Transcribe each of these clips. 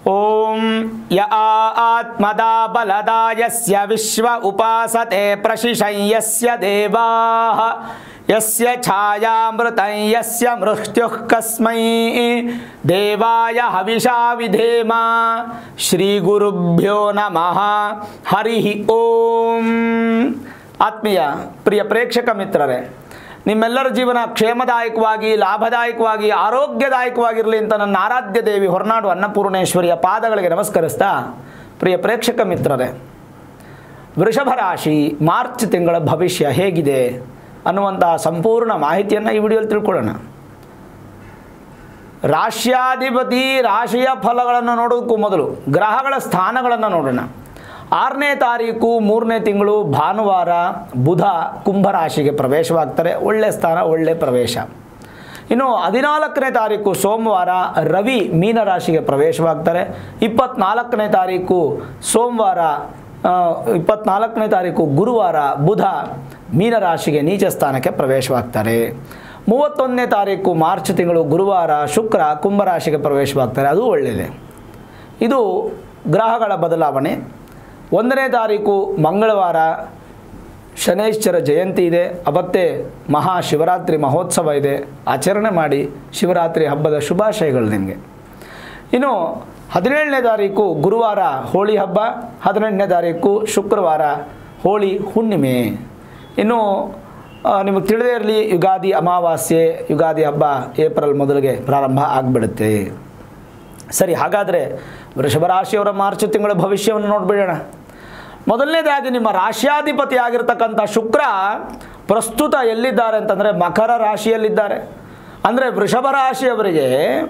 ಓಂ ಯ ಆತ್ಮದಾ ಬಲದಾ ಯಸ್ಯ ವಿಶ್ವ ಉಪಾಸತೆ ಪ್ರಶಿಶಯ್ಯಸ್ಯ ದೇವಾಃ ಯಸ್ಯ ಛಾಯಾಮೃತಂ ಯಸ್ಯ ಮೃತ್ಯುಃ ಕಸ್ಮೈ ದೇವಾಯ ಹವಿಷಾ ವಿಧೇಮ ಶ್ರೀ ಗುರುಭ್ಯೋ ನಮಃ ಹರಿ ಓಂ ಆತ್ಮೀಯ ಪ್ರಿಯ ಪ್ರೇಕ್ಷಕ ಮಿತ್ರರೇ ನಿಮ್ಮೆಲ್ಲರ ಜೀವನ ಕ್ಷೇಮದಾಯಕವಾಗಿ ಲಾಭದಾಯಕವಾಗಿ ಆರೋಗ್ಯದಾಯಕವಾಗಿರಲಿ ಅಂತ ನನ್ನ ಆರಾಧ್ಯ ದೇವಿ ಹೊರನಾಡು ಅನ್ನಪೂರ್ಣೇಶ್ವರಿಯ ಪಾದಗಳಿಗೆ ನಮಸ್ಕರಿಸ್ತಾ ಪ್ರಿಯ ಪ್ರೇಕ್ಷಕ ಮಿತ್ರರೇ ವೃಷಭ ರಾಶಿ ಮಾರ್ಚ್ ತಿಂಗಳ ಭವಿಷ್ಯ ಹೇಗಿದೆ ಅನ್ನುವಂತಹ ಸಂಪೂರ್ಣ ಮಾಹಿತಿಯನ್ನು ಈ ವಿಡಿಯೋಲಿ ತಿಳ್ಕೊಳ್ಳೋಣ ರಾಶ್ಯಾಧಿಪತಿ ರಾಶಿಯ ಫಲಗಳನ್ನು ನೋಡೋದಕ್ಕೂ ಮೊದಲು ಗ್ರಹಗಳ ಸ್ಥಾನಗಳನ್ನು ನೋಡೋಣ ಆರನೇ ತಾರೀಕು ಮೂರನೇ ತಿಂಗಳು ಭಾನುವಾರ ಬುಧ ಕುಂಭರಾಶಿಗೆ ಪ್ರವೇಶವಾಗ್ತಾರೆ ಒಳ್ಳೆ ಸ್ಥಾನ ಒಳ್ಳೆ ಪ್ರವೇಶ ಇನ್ನು ಹದಿನಾಲ್ಕನೇ ತಾರೀಕು ಸೋಮವಾರ ರವಿ ಮೀನರಾಶಿಗೆ ಪ್ರವೇಶವಾಗ್ತಾರೆ ಇಪ್ಪತ್ನಾಲ್ಕನೇ ತಾರೀಕು ಸೋಮವಾರ ಆ, ಇಪ್ಪತ್ನಾಲ್ಕನೇ ತಾರೀಕು ಗುರುವಾರ ಬುಧ ಮೀನರಾಶಿಗೆ ನೀಚ ಸ್ಥಾನಕ್ಕೆ ಪ್ರವೇಶವಾಗ್ತಾರೆ ಮೂವತ್ತೊಂದನೇ ತಾರೀಕು ಮಾರ್ಚ್ ತಿಂಗಳು ಗುರುವಾರ ಶುಕ್ರ ಕುಂಭರಾಶಿಗೆ ಪ್ರವೇಶವಾಗ್ತಾರೆ ಅದು ಒಳ್ಳೆಯದೇ ಇದು ಗ್ರಹಗಳ ಬದಲಾವಣೆ ಒಂದನೇ ತಾರೀಕು ಮಂಗಳವಾರ ಶನೇಶ್ವರ ಜಯಂತಿ ಇದೆ ಅವತ್ತೇ ಮಹಾಶಿವರಾತ್ರಿ ಮಹೋತ್ಸವ ಇದೆ ಆಚರಣೆ ಮಾಡಿ ಶಿವರಾತ್ರಿ ಹಬ್ಬದ ಶುಭಾಶಯಗಳು ನಿಮಗೆ ಇನ್ನು ಹದಿನೇಳನೇ ತಾರೀಕು ಗುರುವಾರ ಹೋಳಿ ಹಬ್ಬ ಹದಿನೆಂಟನೇ ತಾರೀಕು ಶುಕ್ರವಾರ ಹೋಳಿ ಹುಣ್ಣಿಮೆ ಇನ್ನು ಆ, ನಿಮಗೆ ತಿಳಿದೇ ಇರಲಿ ಯುಗಾದಿ ಅಮಾವಾಸ್ಯೆ ಯುಗಾದಿ ಹಬ್ಬ ಏಪ್ರಿಲ್ ಮೊದಲಿಗೆ ಪ್ರಾರಂಭ ಆಗಿಬಿಡುತ್ತೆ ಸರಿ ಹಾಗಾದರೆ ವೃಷಭ ರಾಶಿಯವರ ಮಾರ್ಚ್ ತಿಂಗಳ ಭವಿಷ್ಯವನ್ನು ನೋಡಿಬಿಡೋಣ ಮೊದಲನೇದಾಗಿ ನಿಮ್ಮ ರಾಶ್ಯಾಧಿಪತಿ ಆಗಿರ್ತಕ್ಕಂಥ ಶುಕ್ರ ಪ್ರಸ್ತುತ ಎಲ್ಲಿದ್ದಾರೆ ಅಂತಂದರೆ ಮಕರ ರಾಶಿಯಲ್ಲಿದ್ದಾರೆ ಅಂದರೆ ವೃಷಭ ರಾಶಿಯವರಿಗೆ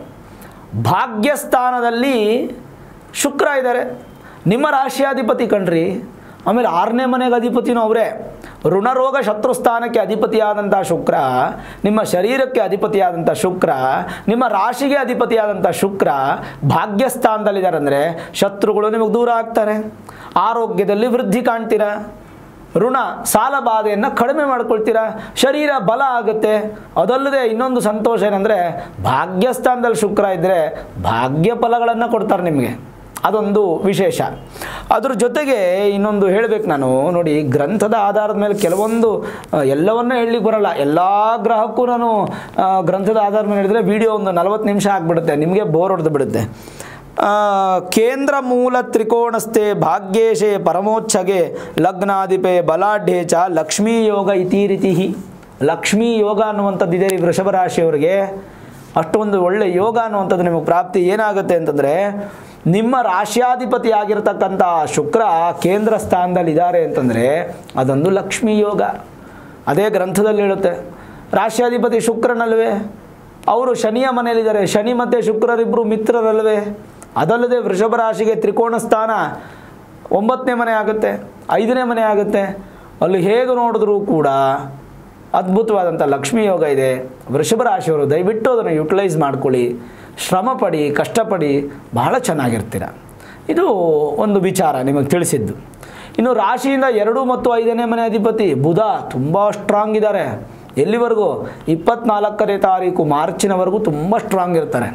ಭಾಗ್ಯಸ್ಥಾನದಲ್ಲಿ ಶುಕ್ರ ಇದ್ದಾರೆ ನಿಮ್ಮ ರಾಶಿಯಾಧಿಪತಿ ಕಣ್ರಿ ಆಮೇಲೆ ಆರನೇ ಮನೆಗೆ ಅಧಿಪತಿನೂ ಅವರೇ ಋಣರೋಗ ಶತ್ರುಸ್ಥಾನಕ್ಕೆ ಅಧಿಪತಿಯಾದಂಥ ಶುಕ್ರ ನಿಮ್ಮ ಶರೀರಕ್ಕೆ ಅಧಿಪತಿಯಾದಂಥ ಶುಕ್ರ ನಿಮ್ಮ ರಾಶಿಗೆ ಅಧಿಪತಿಯಾದಂಥ ಶುಕ್ರ ಭಾಗ್ಯಸ್ಥಾನದಲ್ಲಿದ್ದಾರೆ ಅಂದರೆ ಶತ್ರುಗಳು ನಿಮಗೆ ದೂರ ಆಗ್ತಾರೆ ಆರೋಗ್ಯದಲ್ಲಿ ವೃದ್ಧಿ ಕಾಣ್ತೀರಾ ಋಣ ಸಾಲ ಬಾಧೆಯನ್ನು ಕಡಿಮೆ ಮಾಡ್ಕೊಳ್ತೀರಾ ಶರೀರ ಬಲ ಆಗುತ್ತೆ ಅದಲ್ಲದೆ ಇನ್ನೊಂದು ಸಂತೋಷ ಏನಂದರೆ ಭಾಗ್ಯಸ್ಥಾನದಲ್ಲಿ ಶುಕ್ರ ಇದ್ದರೆ ಭಾಗ್ಯ ಫಲಗಳನ್ನು ಕೊಡ್ತಾರೆ ನಿಮಗೆ ಅದೊಂದು ವಿಶೇಷ ಅದ್ರ ಜೊತೆಗೆ ಇನ್ನೊಂದು ಹೇಳಬೇಕು ನಾನು ನೋಡಿ ಗ್ರಂಥದ ಆಧಾರದ ಮೇಲೆ ಕೆಲವೊಂದು ಆ, ಎಲ್ಲವನ್ನೂ ಹೇಳಲಿಕ್ಕೆ ಬರಲ್ಲ ಎಲ್ಲ ಗ್ರಹಕ್ಕೂ ನಾನು ಆ, ಗ್ರಂಥದ ಆಧಾರದ ಮೇಲೆ ಹೇಳಿದ್ರೆ ವಿಡಿಯೋ ಒಂದು ನಲವತ್ತು ನಿಮಿಷ ಆಗಿಬಿಡುತ್ತೆ ನಿಮಗೆ ಬೋರ್ ಹೊಡೆದು ಬಿಡುತ್ತೆ ಆ, ಕೇಂದ್ರ ಮೂಲ ತ್ರಿಕೋಣಸ್ಥೆ ಭಾಗ್ಯೇಶೆ ಪರಮೋಚ್ಛಗೆ ಲಗ್ನಾಧಿಪೆ ಬಲಾಢ್ಯೆ ಚ ಲಕ್ಷ್ಮೀ ಯೋಗ ಇತಿ ರೀತಿ ಲಕ್ಷ್ಮೀ ಯೋಗ ಅನ್ನುವಂಥದ್ದು ಇದೆ ಈ ವೃಷಭ ರಾಶಿಯವರಿಗೆ ಅಷ್ಟೊಂದು ಒಳ್ಳೆ ಯೋಗ ಅನ್ನುವಂಥದ್ದು ನಿಮಗೆ ಪ್ರಾಪ್ತಿ ಏನಾಗುತ್ತೆ ಅಂತಂದರೆ ನಿಮ್ಮ ರಾಶ್ಯಾಧಿಪತಿ ಆಗಿರತಕ್ಕಂಥ ಶುಕ್ರ ಕೇಂದ್ರ ಸ್ಥಾನದಲ್ಲಿ ಇದ್ದಾರೆ ಅಂತಂದರೆ ಅದೊಂದು ಲಕ್ಷ್ಮೀ ಯೋಗ ಅದೇ ಗ್ರಂಥದಲ್ಲಿ ಹೇಳುತ್ತೆ ರಾಶ್ಯಾಧಿಪತಿ ಶುಕ್ರನಲ್ವೇ ಅವರು ಶನಿಯ ಮನೆಯಲ್ಲಿದ್ದಾರೆ ಶನಿ ಮತ್ತು ಶುಕ್ರರಿಬ್ಬರು ಮಿತ್ರರಲ್ವೇ ಅದಲ್ಲದೆ ವೃಷಭ ರಾಶಿಗೆ ತ್ರಿಕೋಣ ಸ್ಥಾನ ಒಂಬತ್ತನೇ ಮನೆ ಆಗುತ್ತೆ ಐದನೇ ಮನೆ ಆಗುತ್ತೆ ಅಲ್ಲಿ ಹೇಗೆ ನೋಡಿದ್ರೂ ಕೂಡ ಅದ್ಭುತವಾದಂಥ ಲಕ್ಷ್ಮೀ ಯೋಗ ಇದೆ ವೃಷಭ ರಾಶಿಯವರು ದಯವಿಟ್ಟು ಅದನ್ನು ಯುಟಿಲೈಸ್ ಮಾಡ್ಕೊಳ್ಳಿ ಶ್ರಮ ಪಡಿ ಕಷ್ಟಪಡಿ ಬಹಳ ಚೆನ್ನಾಗಿರ್ತೀರ ಇದು ಒಂದು ವಿಚಾರ ನಿಮಗೆ ತಿಳಿಸಿದ್ದು ಇನ್ನು ರಾಶಿಯಿಂದ ಎರಡು ಮತ್ತು ಐದನೇ ಮನೆ ಅಧಿಪತಿ ಬುಧ ತುಂಬ ಸ್ಟ್ರಾಂಗ್ ಇದ್ದಾರೆ ಎಲ್ಲಿವರೆಗೂ ಇಪ್ಪತ್ನಾಲ್ಕನೇ ತಾರೀಕು ಮಾರ್ಚಿನವರೆಗೂ ತುಂಬ ಸ್ಟ್ರಾಂಗ್ ಇರ್ತಾರೆ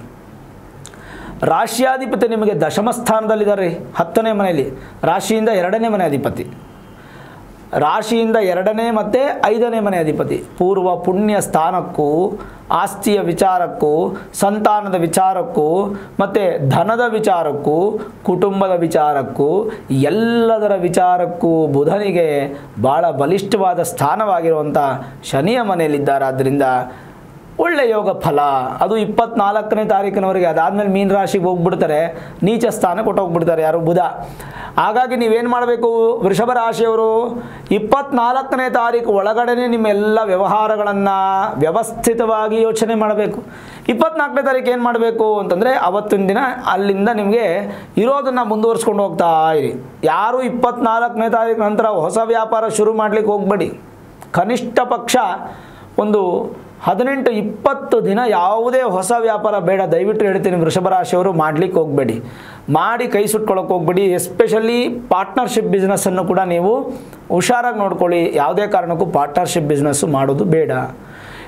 ರಾಶಿಯಾಧಿಪತಿ ನಿಮಗೆ ದಶಮ ಸ್ಥಾನದಲ್ಲಿದ್ದಾರೆ ಹತ್ತನೇ ಮನೆಯಲ್ಲಿ ರಾಶಿಯಿಂದ ಎರಡನೇ ಮನೆ ಅಧಿಪತಿ ರಾಶಿಯಿಂದ ಎರಡನೇ ಮತ್ತು ಐದನೇ ಮನೆ ಅಧಿಪತಿ ಪೂರ್ವ ಪುಣ್ಯ ಸ್ಥಾನಕ್ಕೂ ಆಸ್ತಿಯ ವಿಚಾರಕ್ಕೂ ಸಂತಾನದ ವಿಚಾರಕ್ಕೂ ಮತ್ತು ಧನದ ವಿಚಾರಕ್ಕೂ ಕುಟುಂಬದ ವಿಚಾರಕ್ಕೂ ಎಲ್ಲದರ ವಿಚಾರಕ್ಕೂ ಬುಧನಿಗೆ ಭಾಳ ಬಲಿಷ್ಠವಾದ ಸ್ಥಾನವಾಗಿರುವಂಥ ಶನಿಯ ಮನೆಯಲ್ಲಿದ್ದಾರೆ ಆದ್ದರಿಂದ ಒಳ್ಳೆ ಯೋಗ ಫಲ ಅದು ಇಪ್ಪತ್ನಾಲ್ಕನೇ ತಾರೀಕಿನವರೆಗೆ ಅದಾದಮೇಲೆ ಮೀನ ರಾಶಿಗೆ ಹೋಗ್ಬಿಡ್ತಾರೆ ನೀಚ ಸ್ಥಾನ ಕೊಟ್ಟೋಗ್ಬಿಡ್ತಾರೆ ಯಾರು ಬುಧ ಹಾಗಾಗಿ ನೀವೇನು ಮಾಡಬೇಕು ವೃಷಭ ರಾಶಿಯವರು ಇಪ್ಪತ್ನಾಲ್ಕನೇ ತಾರೀಕು ಒಳಗಡೆನೆ ನಿಮ್ಮ ಎಲ್ಲ ವ್ಯವಹಾರಗಳನ್ನು ವ್ಯವಸ್ಥಿತವಾಗಿ ಯೋಚನೆ ಮಾಡಬೇಕು ಇಪ್ಪತ್ನಾಲ್ಕನೇ ತಾರೀಕು ಏನು ಮಾಡಬೇಕು ಅಂತಂದರೆ ಅವತ್ತಿನ ದಿನ ಅಲ್ಲಿಂದ ನಿಮಗೆ ಇರೋದನ್ನು ಮುಂದುವರಿಸ್ಕೊಂಡು ಹೋಗ್ತಾ ಇರಿ ಯಾರು ಇಪ್ಪತ್ನಾಲ್ಕನೇ ತಾರೀಕು ನಂತರ ಹೊಸ ವ್ಯಾಪಾರ ಶುರು ಮಾಡಲಿಕ್ಕೆ ಹೋಗಬೇಡಿ ಕನಿಷ್ಠ ಪಕ್ಷ ಒಂದು ಹದಿನೆಂಟು ಇಪ್ಪತ್ತು ದಿನ ಯಾವುದೇ ಹೊಸ ವ್ಯಾಪಾರ ಬೇಡ ದಯವಿಟ್ಟು ಹೇಳ್ತೀನಿ ವೃಷಭ ರಾಶಿಯವರು ಮಾಡಲಿಕ್ಕೆ ಹೋಗಬೇಡಿ ಮಾಡಿ ಕೈ ಸುಟ್ಕೊಳ್ಳೋಕೆ ಹೋಗಬೇಡಿ ಎಸ್ಪೆಷಲಿ ಪಾರ್ಟ್ನರ್ಶಿಪ್ ಬಿಸ್ನೆಸ್ಸನ್ನು ಕೂಡ ನೀವು ಹುಷಾರಾಗಿ ನೋಡ್ಕೊಳ್ಳಿ ಯಾವುದೇ ಕಾರಣಕ್ಕೂ ಪಾರ್ಟ್ನರ್ಶಿಪ್ ಬಿಸ್ನೆಸ್ಸು ಮಾಡೋದು ಬೇಡ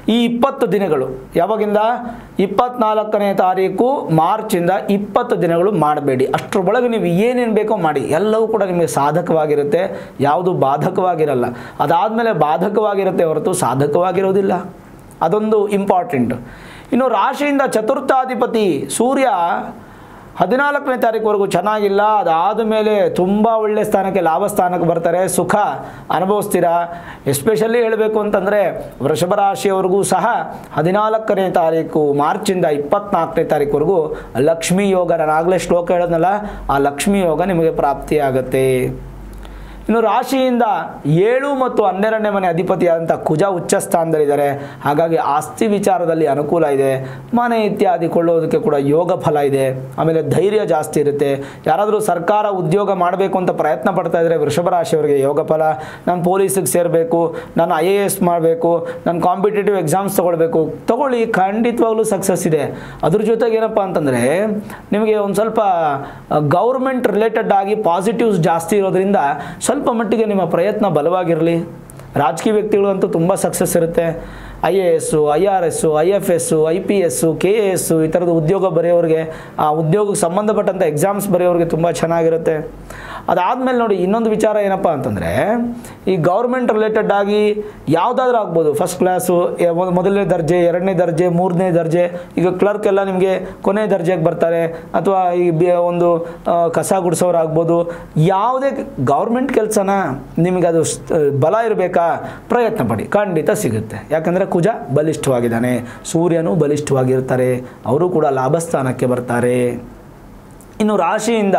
ಈ ಇಪ್ಪತ್ತು ದಿನಗಳು ಯಾವಾಗಿಂದ ಇಪ್ಪತ್ನಾಲ್ಕನೇ ತಾರೀಕು ಮಾರ್ಚಿಂದ ಇಪ್ಪತ್ತು ದಿನಗಳು ಮಾಡಬೇಡಿ ಅಷ್ಟರ ಒಳಗೆ ನೀವು ಏನೇನು ಬೇಕೋ ಮಾಡಿ ಎಲ್ಲವೂ ಕೂಡ ನಿಮಗೆ ಸಾಧಕವಾಗಿರುತ್ತೆ ಯಾವುದು ಬಾಧಕವಾಗಿರಲ್ಲ ಅದಾದಮೇಲೆ ಬಾಧಕವಾಗಿರುತ್ತೆ ಹೊರತು ಸಾಧಕವಾಗಿರೋದಿಲ್ಲ ಅದೊಂದು ಇಂಪಾರ್ಟೆಂಟ್ ಇನ್ನು ರಾಶಿಯಿಂದ ಚತುರ್ಥಾಧಿಪತಿ ಸೂರ್ಯ ಹದಿನಾಲ್ಕನೇ ತಾರೀಕುವರೆಗೂ ಚೆನ್ನಾಗಿಲ್ಲ ಅದಾದ ಮೇಲೆ ತುಂಬ ಒಳ್ಳೆ ಸ್ಥಾನಕ್ಕೆ ಲಾಭ ಸ್ಥಾನಕ್ಕೆ ಬರ್ತಾರೆ ಸುಖ ಅನುಭವಿಸ್ತೀರಾ ಎಸ್ಪೆಷಲಿ ಹೇಳಬೇಕು ಅಂತಂದರೆ ವೃಷಭ ರಾಶಿಯವರೆಗೂ ಸಹ ಹದಿನಾಲ್ಕನೇ ತಾರೀಕು ಮಾರ್ಚಿಂದ ಇಪ್ಪತ್ನಾಲ್ಕನೇ ತಾರೀಕುವರೆಗೂ ಲಕ್ಷ್ಮೀ ಯೋಗ ನಾನು ಆಗಲೇ ಶ್ಲೋಕ ಹೇಳೋದ್ನಲ್ಲ ಆ ಲಕ್ಷ್ಮೀ ಯೋಗ ನಿಮಗೆ ಪ್ರಾಪ್ತಿಯಾಗತ್ತೆ ಇನ್ನು ರಾಶಿಯಿಂದ ಏಳು ಮತ್ತು ಹನ್ನೆರಡನೇ ಮನೆ ಅಧಿಪತಿಯಾದಂಥ ಕುಜ ಉಚ್ಚ ಸ್ಥಾನದಲ್ಲಿದ್ದಾರೆ ಹಾಗಾಗಿ ಆಸ್ತಿ ವಿಚಾರದಲ್ಲಿ ಅನುಕೂಲ ಇದೆ ಮನೆ ಇತ್ಯಾದಿ ಕೊಳ್ಳೋದಕ್ಕೆ ಕೂಡ ಯೋಗ ಫಲ ಇದೆ ಆಮೇಲೆ ಧೈರ್ಯ ಜಾಸ್ತಿ ಇರುತ್ತೆ ಯಾರಾದರೂ ಸರ್ಕಾರ ಉದ್ಯೋಗ ಮಾಡಬೇಕು ಅಂತ ಪ್ರಯತ್ನ ಪಡ್ತಾ ಇದ್ದರೆ ವೃಷಭ ರಾಶಿಯವರಿಗೆ ಯೋಗ ಫಲ ನಾನು ಪೊಲೀಸಿಗೆ ಸೇರಬೇಕು ನಾನು ಐ ಎ ಎಸ್ ಮಾಡಬೇಕು ನಾನು ಕಾಂಪಿಟೇಟಿವ್ ಎಕ್ಸಾಮ್ಸ್ ತೊಗೊಳ್ಬೇಕು ತಗೊಳ್ಳಿ ಖಂಡಿತವಾಗ್ಲೂ ಸಕ್ಸಸ್ ಇದೆ ಅದ್ರ ಜೊತೆಗೆ ಏನಪ್ಪ ಅಂತಂದರೆ ನಿಮಗೆ ಒಂದು ಸ್ವಲ್ಪ ಗೌರ್ಮೆಂಟ್ ರಿಲೇಟೆಡ್ ಆಗಿ ಪಾಸಿಟಿವ್ಸ್ ಜಾಸ್ತಿ ಇರೋದ್ರಿಂದ ಸ್ವಲ್ಪ ಮಟ್ಟಿಗೆ ನಿಮ್ಮ ಪ್ರಯತ್ನ ಬಲವಾಗಿರಲಿ ರಾಜಕೀಯ ವ್ಯಕ್ತಿಗಳಂತೂ ತುಂಬ ಸಕ್ಸಸ್ ಇರುತ್ತೆ I A S I R S I F S I P S K A S ಈ ಥರದ ಉದ್ಯೋಗ ಬರೆಯೋರಿಗೆ ಆ ಉದ್ಯೋಗಕ್ಕೆ ಸಂಬಂಧಪಟ್ಟಂಥ ಎಕ್ಸಾಮ್ಸ್ ಬರೆಯೋರಿಗೆ ತುಂಬ ಚೆನ್ನಾಗಿರುತ್ತೆ ಅದಾದಮೇಲೆ ನೋಡಿ ಇನ್ನೊಂದು ವಿಚಾರ ಏನಪ್ಪ ಅಂತಂದರೆ ಈ ಗೌರ್ಮೆಂಟ್ ರಿಲೇಟೆಡ್ ಆಗಿ ಯಾವುದಾದ್ರೂ ಆಗ್ಬೋದು ಫಸ್ಟ್ ಕ್ಲಾಸು ಮೊದಲನೇ ದರ್ಜೆ ಎರಡನೇ ದರ್ಜೆ ಮೂರನೇ ದರ್ಜೆ ಈಗ ಕ್ಲರ್ಕ್ ಎಲ್ಲ ನಿಮಗೆ ಕೊನೆ ದರ್ಜೆಗೆ ಬರ್ತಾರೆ ಅಥವಾ ಈ ಬಿ ಒಂದು ಆ, ಕಸ ಗುಡಿಸೋರು ಆಗ್ಬೋದು ಯಾವುದೇ ಗೌರ್ಮೆಂಟ್ ಕೆಲಸನ ನಿಮಗೆ ಅದು ಸ್- ಬಲ ಇರಬೇಕಾ ಪ್ರಯತ್ನ ಪಡಿ ಖಂಡಿತ ಸಿಗುತ್ತೆ ಯಾಕಂದರೆ ಕುಜ ಬಲಿಷ್ಠವಾಗಿದ್ದಾನೆ ಸೂರ್ಯನು ಬಲಿಷ್ಠವಾಗಿರ್ತಾರೆ ಅವರು ಕೂಡ ಲಾಭಸ್ಥಾನಕ್ಕೆ ಬರ್ತಾರೆ ಇನ್ನು ರಾಶಿಯಿಂದ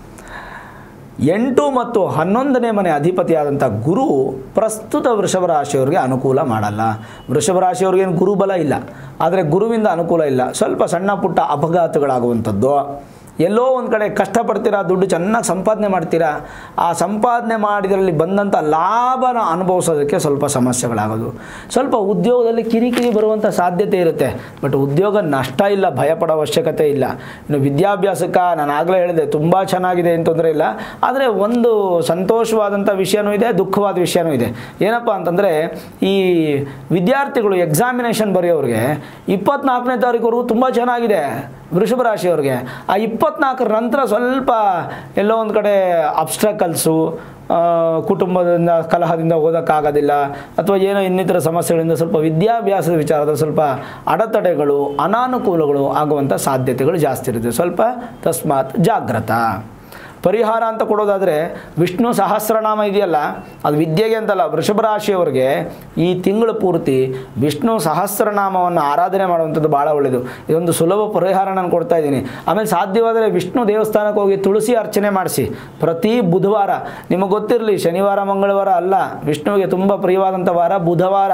ಎಂಟು ಮತ್ತು ಹನ್ನೊಂದನೇ ಮನೆ ಅಧಿಪತಿಯಾದಂಥ ಗುರು ಪ್ರಸ್ತುತ ವೃಷಭ ರಾಶಿಯವರಿಗೆ ಅನುಕೂಲ ಮಾಡಲ್ಲ ವೃಷಭ ರಾಶಿಯವ್ರಿಗೇನು ಗುರುಬಲ ಇಲ್ಲ ಆದರೆ ಗುರುವಿಂದ ಅನುಕೂಲ ಇಲ್ಲ ಸ್ವಲ್ಪ ಸಣ್ಣ ಪುಟ್ಟ ಅಪಘಾತಗಳಾಗುವಂಥದ್ದು ಎಲ್ಲೋ ಒಂದು ಕಡೆ ಕಷ್ಟಪಡ್ತೀರಾ ದುಡ್ಡು ಚೆನ್ನಾಗಿ ಸಂಪಾದನೆ ಮಾಡ್ತೀರಾ ಆ ಸಂಪಾದನೆ ಮಾಡಿದ್ರಲ್ಲಿ ಬಂದಂಥ ಲಾಭನ ಅನುಭವಿಸೋದಕ್ಕೆ ಸ್ವಲ್ಪ ಸಮಸ್ಯೆಗಳಾಗೋದು ಸ್ವಲ್ಪ ಉದ್ಯೋಗದಲ್ಲಿ ಕಿರಿಕಿರಿ ಬರುವಂಥ ಸಾಧ್ಯತೆ ಇರುತ್ತೆ ಬಟ್ ಉದ್ಯೋಗ ನಷ್ಟ ಇಲ್ಲ ಭಯಪಡೋ ಅವಶ್ಯಕತೆ ಇಲ್ಲ ಇನ್ನು ವಿದ್ಯಾಭ್ಯಾಸಕ್ಕೆ ನಾನು ಆಗಲೇ ಹೇಳಿದೆ ತುಂಬ ಚೆನ್ನಾಗಿದೆ ಏನು ತೊಂದರೆ ಇಲ್ಲ ಆದರೆ ಒಂದು ಸಂತೋಷವಾದಂಥ ವಿಷಯನೂ ಇದೆ ದುಃಖವಾದ ವಿಷಯನೂ ಇದೆ ಏನಪ್ಪ ಅಂತಂದರೆ ಈ ವಿದ್ಯಾರ್ಥಿಗಳು ಎಕ್ಸಾಮಿನೇಷನ್ ಬರೆಯೋರಿಗೆ ಇಪ್ಪತ್ನಾಲ್ಕನೇ ತಾರೀಕುವರೆಗೂ ತುಂಬ ಚೆನ್ನಾಗಿದೆ ವೃಷಭ ರಾಶಿಯವ್ರಿಗೆ ಆ ಇಪ್ಪತ್ನಾಲ್ಕರ ನಂತರ ಸ್ವಲ್ಪ ಎಲ್ಲೋ ಒಂದು ಕಡೆ ಅಬ್ಸ್ಟ್ರಕಲ್ಸು ಕುಟುಂಬದಿಂದ ಕಲಹದಿಂದ ಓದೋಕ್ಕಾಗೋದಿಲ್ಲ ಅಥವಾ ಏನೋ ಇನ್ನಿತರ ಸಮಸ್ಯೆಗಳಿಂದ ಸ್ವಲ್ಪ ವಿದ್ಯಾಭ್ಯಾಸದ ವಿಚಾರದ ಸ್ವಲ್ಪ ಅಡೆತಡೆಗಳು ಅನಾನುಕೂಲಗಳು ಆಗುವಂಥ ಸಾಧ್ಯತೆಗಳು ಜಾಸ್ತಿ ಇರುತ್ತೆ ಸ್ವಲ್ಪ ತಸ್ಮಾತ್ ಜಾಗ್ರತ ಪರಿಹಾರ ಅಂತ ಕೊಡೋದಾದರೆ ವಿಷ್ಣು ಸಹಸ್ರನಾಮ ಇದೆಯಲ್ಲ ಅದು ವಿದ್ಯೆಗೆ ಅಂತಲ್ಲ ವೃಷಭ ರಾಶಿಯವರಿಗೆ ಈ ತಿಂಗಳು ಪೂರ್ತಿ ವಿಷ್ಣು ಸಹಸ್ರನಾಮವನ್ನು ಆರಾಧನೆ ಮಾಡುವಂಥದ್ದು ಭಾಳ ಒಳ್ಳೆಯದು ಇದೊಂದು ಸುಲಭ ಪರಿಹಾರ ನಾನು ಕೊಡ್ತಾ ಇದ್ದೀನಿ ಆಮೇಲೆ ಸಾಧ್ಯವಾದರೆ ವಿಷ್ಣು ದೇವಸ್ಥಾನಕ್ಕೆ ಹೋಗಿ ತುಳಸಿ ಅರ್ಚನೆ ಮಾಡಿಸಿ ಪ್ರತಿ ಬುಧವಾರ ನಿಮಗೆ ಗೊತ್ತಿರಲಿ ಶನಿವಾರ ಮಂಗಳವಾರ ಅಲ್ಲ ವಿಷ್ಣುವಿಗೆ ತುಂಬ ಪ್ರಿಯವಾದಂಥ ವಾರ ಬುಧವಾರ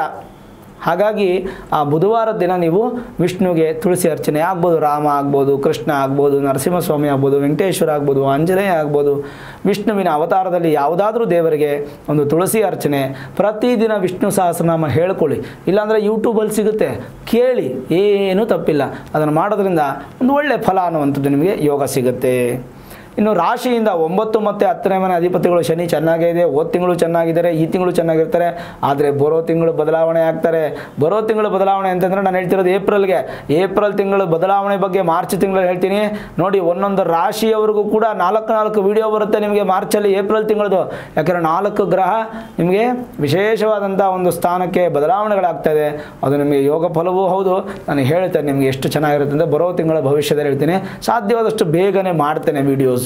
ಹಾಗಾಗಿ ಆ ಬುಧವಾರದ ದಿನ ನೀವು ವಿಷ್ಣುವಿಗೆ ತುಳಸಿ ಅರ್ಚನೆ ಆಗ್ಬೋದು ರಾಮ ಆಗ್ಬೋದು ಕೃಷ್ಣ ಆಗ್ಬೋದು ನರಸಿಂಹಸ್ವಾಮಿ ಆಗ್ಬೋದು ವೆಂಕಟೇಶ್ವರ ಆಗ್ಬೋದು ಆಂಜನೇಯ ಆಗ್ಬೋದು ವಿಷ್ಣುವಿನ ಅವತಾರದಲ್ಲಿ ಯಾವುದಾದ್ರೂ ದೇವರಿಗೆ ಒಂದು ತುಳಸಿ ಅರ್ಚನೆ ಪ್ರತಿದಿನ ವಿಷ್ಣು ಸಹಸ್ರನಾಮ ಹೇಳ್ಕೊಳ್ಳಿ ಇಲ್ಲಾಂದರೆ ಯೂಟ್ಯೂಬಲ್ಲಿ ಸಿಗುತ್ತೆ ಕೇಳಿ ಏನೂ ತಪ್ಪಿಲ್ಲ ಅದನ್ನು ಮಾಡೋದ್ರಿಂದ ಒಂದು ಒಳ್ಳೆಯ ಫಲ ಅನ್ನುವಂಥದ್ದು ನಿಮಗೆ ಯೋಗ ಸಿಗುತ್ತೆ ಇನ್ನು ರಾಶಿಯಿಂದ ಒಂಬತ್ತು ಮತ್ತು ಹತ್ತನೇ ಮನೆ ಅಧಿಪತಿಗಳು ಶನಿ ಚೆನ್ನಾಗೇ ಇದೆ ಹೋದ ತಿಂಗಳು ಚೆನ್ನಾಗಿದ್ದಾರೆ ಈ ತಿಂಗಳು ಚೆನ್ನಾಗಿರ್ತಾರೆ ಆದರೆ ಬರೋ ತಿಂಗಳು ಬದಲಾವಣೆ ಆಗ್ತಾರೆ ಬರೋ ತಿಂಗಳು ಬದಲಾವಣೆ ಅಂತಂದರೆ ನಾನು ಹೇಳ್ತಿರೋದು ಏಪ್ರಿಲ್ಗೆ ಏಪ್ರಿಲ್ ತಿಂಗಳು ಬದಲಾವಣೆ ಬಗ್ಗೆ ಮಾರ್ಚ್ ತಿಂಗಳಲ್ಲಿ ಹೇಳ್ತೀನಿ ನೋಡಿ ಒಂದೊಂದು ರಾಶಿಯವರೆಗೂ ಕೂಡ ನಾಲ್ಕು ನಾಲ್ಕು ವಿಡಿಯೋ ಬರುತ್ತೆ ನಿಮಗೆ ಮಾರ್ಚಲ್ಲಿ ಏಪ್ರಿಲ್ ತಿಂಗಳದು ಯಾಕಂದರೆ ನಾಲ್ಕು ಗ್ರಹ ನಿಮಗೆ ವಿಶೇಷವಾದಂಥ ಒಂದು ಸ್ಥಾನಕ್ಕೆ ಬದಲಾವಣೆಗಳಾಗ್ತಾ ಇದೆ ಅದು ನಿಮಗೆ ಯೋಗ ಫಲವೂ ಹೌದು ನಾನು ಹೇಳ್ತೇನೆ ನಿಮಗೆ ಎಷ್ಟು ಚೆನ್ನಾಗಿರುತ್ತೆ ಅಂದರೆ ಬರೋ ತಿಂಗಳ ಭವಿಷ್ಯದಲ್ಲಿ ಹೇಳ್ತೀನಿ ಸಾಧ್ಯವಾದಷ್ಟು ಬೇಗನೆ ಮಾಡ್ತೇನೆ ವೀಡಿಯೋಸು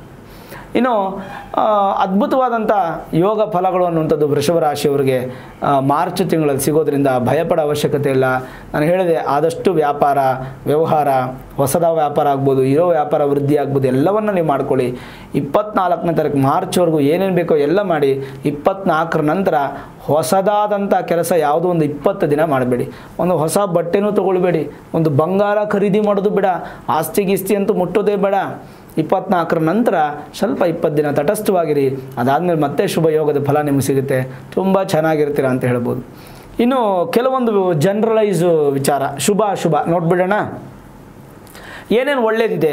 ಇನ್ನು ಆ, ಅದ್ಭುತವಾದಂಥ ಯೋಗ ಫಲಗಳು ಅನ್ನುವಂಥದ್ದು ವೃಷಭ ರಾಶಿಯವರಿಗೆ ಆ, ಮಾರ್ಚ್ ತಿಂಗಳಲ್ಲಿ ಸಿಗೋದ್ರಿಂದ ಭಯಪಡೋ ಅವಶ್ಯಕತೆ ಇಲ್ಲ ನಾನು ಹೇಳಿದೆ ಆದಷ್ಟು ವ್ಯಾಪಾರ ವ್ಯವಹಾರ ಹೊಸದ ವ್ಯಾಪಾರ ಆಗ್ಬೋದು ಇರೋ ವ್ಯಾಪಾರ ವೃದ್ಧಿ ಆಗ್ಬೋದು ಎಲ್ಲವನ್ನು ನೀವು ಮಾಡ್ಕೊಳ್ಳಿ ಇಪ್ಪತ್ನಾಲ್ಕನೇ ತಾರೀಕು ಮಾರ್ಚ್ವರೆಗೂ ಏನೇನು ಬೇಕೋ ಎಲ್ಲ ಮಾಡಿ ಇಪ್ಪತ್ನಾಲ್ಕರ ನಂತರ ಹೊಸದಾದಂಥ ಕೆಲಸ ಯಾವುದೋ ಒಂದು ಇಪ್ಪತ್ತು ದಿನ ಮಾಡಬೇಡಿ ಒಂದು ಹೊಸ ಬಟ್ಟೆನೂ ತೊಗೊಳ್ಬೇಡಿ ಒಂದು ಬಂಗಾರ ಖರೀದಿ ಮಾಡೋದು ಬೇಡ ಆಸ್ತಿ ಗಿಸ್ತಿ ಅಂತೂ ಮುಟ್ಟೋದೇ ಬೇಡ ಇಪ್ಪತ್ನಾಲ್ಕರ ನಂತರ ಸ್ವಲ್ಪ ಇಪ್ಪತ್ತು ದಿನ ತಟಸ್ಥವಾಗಿರಿ ಅದಾದಮೇಲೆ ಮತ್ತೆ ಶುಭ ಯೋಗದ ಫಲ ನಿಮಗೆ ಸಿಗುತ್ತೆ ತುಂಬ ಚೆನ್ನಾಗಿರ್ತೀರ ಅಂತ ಹೇಳ್ಬೋದು ಇನ್ನು ಕೆಲವೊಂದು ಜನರಲೈಸ್ ವಿಚಾರ ಶುಭ ಅಶುಭ ನೋಡ್ಬಿಡೋಣ ಏನೇನು ಒಳ್ಳೇದಿದೆ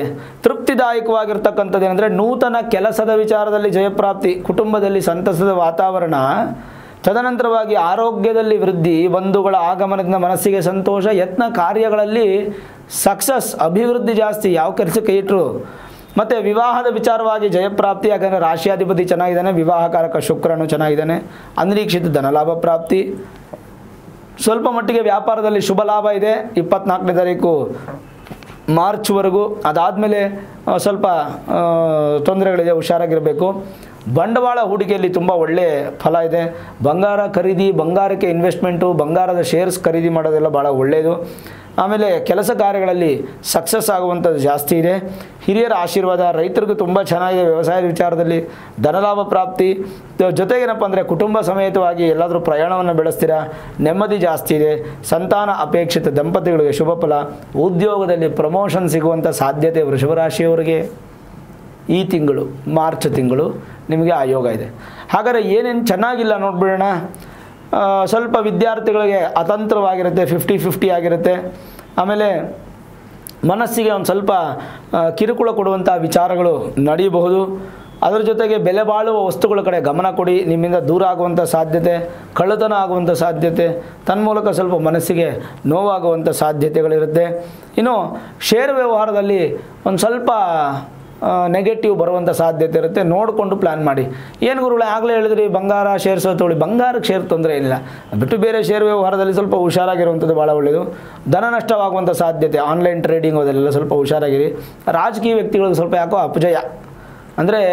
ತೃಪ್ತಿದಾಯಕವಾಗಿರ್ತಕ್ಕಂಥದ್ದು ಏನಂದರೆ ನೂತನ ಕೆಲಸದ ವಿಚಾರದಲ್ಲಿ ಜಯಪ್ರಾಪ್ತಿ ಕುಟುಂಬದಲ್ಲಿ ಸಂತಸದ ವಾತಾವರಣ ತದನಂತರವಾಗಿ ಆರೋಗ್ಯದಲ್ಲಿ ವೃದ್ಧಿ ಬಂಧುಗಳ ಆಗಮನದಿಂದ ಮನಸ್ಸಿಗೆ ಸಂತೋಷ ಯತ್ನ ಕಾರ್ಯಗಳಲ್ಲಿ ಸಕ್ಸಸ್ ಅಭಿವೃದ್ಧಿ ಜಾಸ್ತಿ ಯಾವ ಕೆಲಸಕ್ಕೆ ಇಟ್ಟರು ಮತ್ತು ವಿವಾಹದ ವಿಚಾರವಾಗಿ ಜಯಪ್ರಾಪ್ತಿ ಯಾಕಂದರೆ ರಾಶಿಯಾಧಿಪತಿ ಚೆನ್ನಾಗಿದ್ದಾನೆ ವಿವಾಹಕಾರಕ ಶುಕ್ರನು ಚೆನ್ನಾಗಿದ್ದಾನೆ ಅನಿರೀಕ್ಷಿತ ಧನಲಾಭ ಪ್ರಾಪ್ತಿ ಸ್ವಲ್ಪ ಮಟ್ಟಿಗೆ ವ್ಯಾಪಾರದಲ್ಲಿ ಶುಭ ಲಾಭ ಇದೆ ಇಪ್ಪತ್ನಾಲ್ಕನೇ ತಾರೀಕು ಮಾರ್ಚ್ವರೆಗೂ ಅದಾದಮೇಲೆ ಸ್ವಲ್ಪ ಆ, ತೊಂದರೆಗಳಿದೆ ಹುಷಾರಾಗಿರಬೇಕು ಬಂಡವಾಳ ಹೂಡಿಕೆಯಲ್ಲಿ ತುಂಬ ಒಳ್ಳೆಯ ಫಲ ಇದೆ ಬಂಗಾರ ಖರೀದಿ ಬಂಗಾರಕ್ಕೆ ಇನ್ವೆಸ್ಟ್ಮೆಂಟು ಬಂಗಾರದ ಶೇರ್ಸ್ ಖರೀದಿ ಮಾಡೋದೆಲ್ಲ ಭಾಳ ಒಳ್ಳೆಯದು ಆಮೇಲೆ ಕೆಲಸ ಕಾರ್ಯಗಳಲ್ಲಿ ಸಕ್ಸಸ್ ಆಗುವಂಥದ್ದು ಜಾಸ್ತಿ ಇದೆ ಹಿರಿಯರ ಆಶೀರ್ವಾದ ರೈತರಿಗೂ ತುಂಬ ಚೆನ್ನಾಗಿದೆ ವ್ಯವಸಾಯದ ವಿಚಾರದಲ್ಲಿ ಧನಲಾಭ ಪ್ರಾಪ್ತಿ ತ- ಜೊತೆಗೇನಪ್ಪ ಅಂದರೆ ಕುಟುಂಬ ಸಮೇತವಾಗಿ ಎಲ್ಲಾದರೂ ಪ್ರಯಾಣವನ್ನು ಬೆಳೆಸ್ತೀರಾ ನೆಮ್ಮದಿ ಜಾಸ್ತಿ ಇದೆ ಸಂತಾನ ಅಪೇಕ್ಷಿತ ದಂಪತಿಗಳಿಗೆ ಶುಭ ಫಲ ಉದ್ಯೋಗದಲ್ಲಿ ಪ್ರಮೋಷನ್ ಸಿಗುವಂಥ ಸಾಧ್ಯತೆ ವೃಷಭರಾಶಿಯವರಿಗೆ ಈ ತಿಂಗಳು ಮಾರ್ಚ್ ತಿಂಗಳು ನಿಮಗೆ ಆ ಯೋಗ ಇದೆ ಹಾಗಾದರೆ ಏನೇನು ಚೆನ್ನಾಗಿಲ್ಲ ನೋಡ್ಬಿಡೋಣ ಆ, ಸ್ವಲ್ಪ ವಿದ್ಯಾರ್ಥಿಗಳಿಗೆ ಅತಂತ್ರವಾಗಿರುತ್ತೆ ಫಿಫ್ಟಿ ಫಿಫ್ಟಿ ಆಗಿರುತ್ತೆ ಆಮೇಲೆ ಮನಸ್ಸಿಗೆ ಒಂದು ಸ್ವಲ್ಪ ಆ, ಕಿರುಕುಳ ಕೊಡುವಂಥ ವಿಚಾರಗಳು ನಡೆಯಬಹುದು ಅದರ ಜೊತೆಗೆ ಬೆಲೆ ಬಾಳುವ ವಸ್ತುಗಳ ಕಡೆ ಗಮನ ಕೊಡಿ ನಿಮ್ಮಿಂದ ದೂರ ಆಗುವಂಥ ಸಾಧ್ಯತೆ ಕಳ್ಳತನ ಆಗುವಂಥ ಸಾಧ್ಯತೆ ತನ್ಮೂಲಕ ಸ್ವಲ್ಪ ಮನಸ್ಸಿಗೆ ನೋವಾಗುವಂಥ ಸಾಧ್ಯತೆಗಳಿರುತ್ತೆ ಇನ್ನು ಶೇರ್ ವ್ಯವಹಾರದಲ್ಲಿ ಒಂದು ಸ್ವಲ್ಪ ನೆಗೆಟಿವ್ ಬರುವಂಥ ಸಾಧ್ಯತೆ ಇರುತ್ತೆ ನೋಡಿಕೊಂಡು ಪ್ಲ್ಯಾನ್ ಮಾಡಿ ಏನು ಗುರುಗಳೇ ಆಗಲೇ ಹೇಳಿದ್ರಿ ಬಂಗಾರ ಶೇರ್ಸ್ ತೊಗೊಳ್ಳಿ ಬಂಗಾರಕ್ಕೆ ಶೇರ್ ತೊಂದರೆ ಇಲ್ಲ ಬಿಟ್ಟು ಬೇರೆ ಶೇರ್ ವ್ಯವಹಾರದಲ್ಲಿ ಸ್ವಲ್ಪ ಹುಷಾರಾಗಿರುವಂಥದ್ದು ಭಾಳ ಒಳ್ಳೆಯದು ಧನ ನಷ್ಟವಾಗುವಂಥ ಸಾಧ್ಯತೆ ಆನ್ಲೈನ್ ಟ್ರೇಡಿಂಗ್ ಅದೆಲ್ಲ ಸ್ವಲ್ಪ ಹುಷಾರಾಗಿರಿ ರಾಜಕೀಯ ವ್ಯಕ್ತಿಗಳಿಗೆ ಸ್ವಲ್ಪ ಯಾಕೋ ಅಪಜಯ ಅಂದರೆ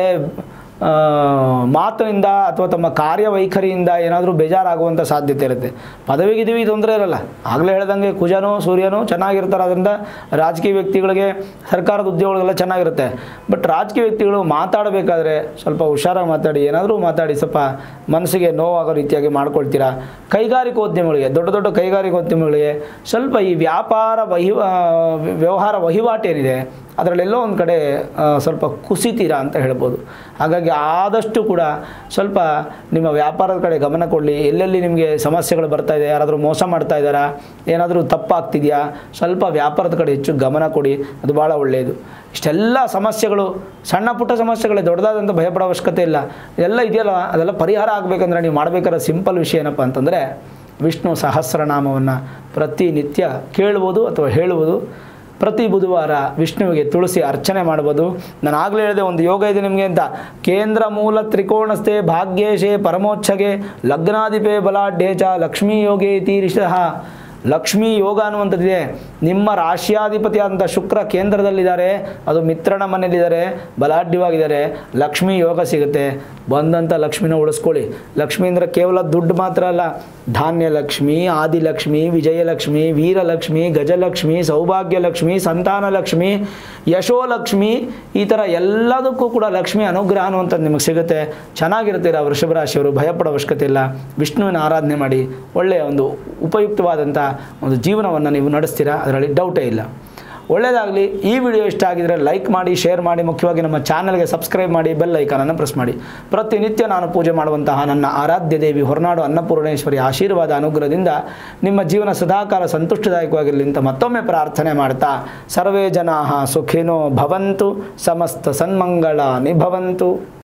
ಆ, ಮಾತಿನಿಂದ ಅಥವಾ ತಮ್ಮ ಕಾರ್ಯವೈಖರಿಯಿಂದ ಏನಾದರೂ ಬೇಜಾರಾಗುವಂಥ ಸಾಧ್ಯತೆ ಇರುತ್ತೆ ಪದವಿ ಗಿದವಿ ತೊಂದರೆ ಇರಲ್ಲ ಆಗಲೇ ಹೇಳ್ದಂಗೆ ಕುಜನೂ ಸೂರ್ಯನೂ ಚೆನ್ನಾಗಿರ್ತಾರೆ ಅದರಿಂದ ರಾಜಕೀಯ ವ್ಯಕ್ತಿಗಳಿಗೆ ಸರ್ಕಾರದ ಉದ್ಯೋಗಗಳೆಲ್ಲ ಚೆನ್ನಾಗಿರುತ್ತೆ ಬಟ್ ರಾಜಕೀಯ ವ್ಯಕ್ತಿಗಳು ಮಾತಾಡಬೇಕಾದ್ರೆ ಸ್ವಲ್ಪ ಹುಷಾರಾಗಿ ಮಾತಾಡಿ ಏನಾದರೂ ಮಾತಾಡಿ ಸ್ವಲ್ಪ ಮನಸ್ಸಿಗೆ ನೋವಾಗೋ ರೀತಿಯಾಗಿ ಮಾಡ್ಕೊಳ್ತೀರಾ ಕೈಗಾರಿಕೋದ್ಯಮಿಗಳಿಗೆ ದೊಡ್ಡ ದೊಡ್ಡ ಕೈಗಾರಿಕೋದ್ಯಮಿಗಳಿಗೆ ಸ್ವಲ್ಪ ಈ ವ್ಯಾಪಾರ ವಹಿವಾ ವ್ಯವಹಾರ ವಹಿವಾಟೇನಿದೆ ಅದರಲ್ಲೆಲ್ಲೋ ಒಂದು ಕಡೆ ಆ, ಸ್ವಲ್ಪ ಕುಸಿತೀರಾ ಅಂತ ಹೇಳ್ಬೋದು ಹಾಗಾಗಿ ಆದಷ್ಟು ಕೂಡ ಸ್ವಲ್ಪ ನಿಮ್ಮ ವ್ಯಾಪಾರದ ಕಡೆ ಗಮನ ಕೊಡಲಿ ಎಲ್ಲೆಲ್ಲಿ ನಿಮಗೆ ಸಮಸ್ಯೆಗಳು ಬರ್ತಾ ಇದೆ ಯಾರಾದರೂ ಮೋಸ ಮಾಡ್ತಾ ಇದ್ದಾರಾ ಏನಾದರೂ ತಪ್ಪಾಗ್ತಿದೆಯಾ ಸ್ವಲ್ಪ ವ್ಯಾಪಾರದ ಕಡೆ ಹೆಚ್ಚು ಗಮನ ಕೊಡಿ ಅದು ಭಾಳ ಒಳ್ಳೆಯದು ಇಷ್ಟೆಲ್ಲ ಸಮಸ್ಯೆಗಳು ಸಣ್ಣ ಪುಟ್ಟ ಸಮಸ್ಯೆಗಳೇ ದೊಡ್ಡದಾದಂಥ ಭಯಪಡೋ ಅವಶ್ಯಕತೆ ಇಲ್ಲ ಇದೆಲ್ಲ ಇದೆಯಲ್ಲ ಅದೆಲ್ಲ ಪರಿಹಾರ ಆಗಬೇಕಂದ್ರೆ ನೀವು ಮಾಡಬೇಕಾದ್ರೆ ಸಿಂಪಲ್ ವಿಷಯ ಏನಪ್ಪ ಅಂತಂದರೆ ವಿಷ್ಣು ಸಹಸ್ರನಾಮವನ್ನು ಪ್ರತಿನಿತ್ಯ ಕೇಳುವುದು ಅಥವಾ ಹೇಳುವುದು ಪ್ರತಿ ಬುಧವಾರ ವಿಷ್ಣುವಿಗೆ ತುಳಸಿ ಅರ್ಚನೆ ಮಾಡ್ಬೋದು ನಾನು ಆಗಲೇ ಹೇಳಿದೆ ಒಂದು ಯೋಗ ಇದೆ ನಿಮಗೆ ಅಂತ ಕೇಂದ್ರ ಮೂಲ ತ್ರಿಕೋಣಸ್ಥೆ ಭಾಗ್ಯೇಶೆ ಪರಮೋಚ್ಛಗೆ ಲಗ್ನಾಧಿಪೇ ಬಲಾಢ್ಯೇ ಚ ಲಕ್ಷ್ಮೀ ಯೋಗೇ ತೀರಿಷಃ ಲಕ್ಷ್ಮೀ ಯೋಗ ಅನ್ನುವಂಥದ್ದಿದೆ ನಿಮ್ಮ ರಾಶಿಯಾಧಿಪತಿಯಾದಂಥ ಶುಕ್ರ ಕೇಂದ್ರದಲ್ಲಿದ್ದಾರೆ ಅದು ಮಿತ್ರನ ಮನೆಯಲ್ಲಿದ್ದಾರೆ ಬಲಾಢ್ಯವಾಗಿದ್ದಾರೆ ಲಕ್ಷ್ಮೀ ಯೋಗ ಸಿಗುತ್ತೆ ಬಂದಂಥ ಲಕ್ಷ್ಮಿನ ಉಳಿಸ್ಕೊಳ್ಳಿ ಲಕ್ಷ್ಮಿ ಅಂದರೆ ಕೇವಲ ದುಡ್ಡು ಮಾತ್ರ ಅಲ್ಲ ಧಾನ್ಯ ಲಕ್ಷ್ಮಿ ಆದಿಲಕ್ಷ್ಮಿ ವಿಜಯಲಕ್ಷ್ಮಿ ವೀರಲಕ್ಷ್ಮಿ ಗಜಲಕ್ಷ್ಮಿ ಸೌಭಾಗ್ಯಲಕ್ಷ್ಮಿ ಸಂತಾನ ಲಕ್ಷ್ಮಿ ಯಶೋಲಕ್ಷ್ಮಿ ಈ ಥರ ಎಲ್ಲದಕ್ಕೂ ಕೂಡ ಲಕ್ಷ್ಮಿ ಅನುಗ್ರಹ ಅನ್ನುವಂಥದ್ದು ನಿಮಗೆ ಸಿಗುತ್ತೆ ಚೆನ್ನಾಗಿರ್ತೀರ ವೃಷಭ ರಾಶಿಯವರು ಭಯಪಡೋ ಅವಶ್ಯಕತೆ ಇಲ್ಲ ವಿಷ್ಣುವಿನ ಆರಾಧನೆ ಮಾಡಿ ಒಳ್ಳೆಯ ಒಂದು ಉಪಯುಕ್ತವಾದಂಥ ಒಂದು ಜೀವನವನ್ನು ನೀವು ನಡೆಸ್ತೀರಾ ಅದರಲ್ಲಿ ಡೌಟೇ ಇಲ್ಲ ಒಳ್ಳೆಯದಾಗಲಿ ಈ ವಿಡಿಯೋ ಇಷ್ಟ ಆಗಿದರೆ ಲೈಕ್ ಮಾಡಿ ಶೇರ್ ಮಾಡಿ ಮುಖ್ಯವಾಗಿ ನಮ್ಮ ಚಾನಲ್ಗೆ ಸಬ್ಸ್ಕ್ರೈಬ್ ಮಾಡಿ ಬೆಲ್ ಐಕಾನನ್ನು ಪ್ರೆಸ್ ಮಾಡಿ ಪ್ರತಿನಿತ್ಯ ನಾನು ಪೂಜೆ ಮಾಡುವಂತಹ ನನ್ನ ಆರಾಧ್ಯ ದೇವಿ ಹೊರನಾಡು ಅನ್ನಪೂರ್ಣೇಶ್ವರಿ ಆಶೀರ್ವಾದ ಅನುಗ್ರಹದಿಂದ ನಿಮ್ಮ ಜೀವನ ಸದಾಕಾಲ ಸಂತುಷ್ಟದಾಯಕವಾಗಿರಲಿ ಅಂತ ಮತ್ತೊಮ್ಮೆ ಪ್ರಾರ್ಥನೆ ಮಾಡ್ತಾ ಸರ್ವೇ ಜನಾ ಸುಖಿನೋ ಭವಂತು ಸಮಸ್ತ ಸನ್ಮಂಗಳ ನಿಭವಂತು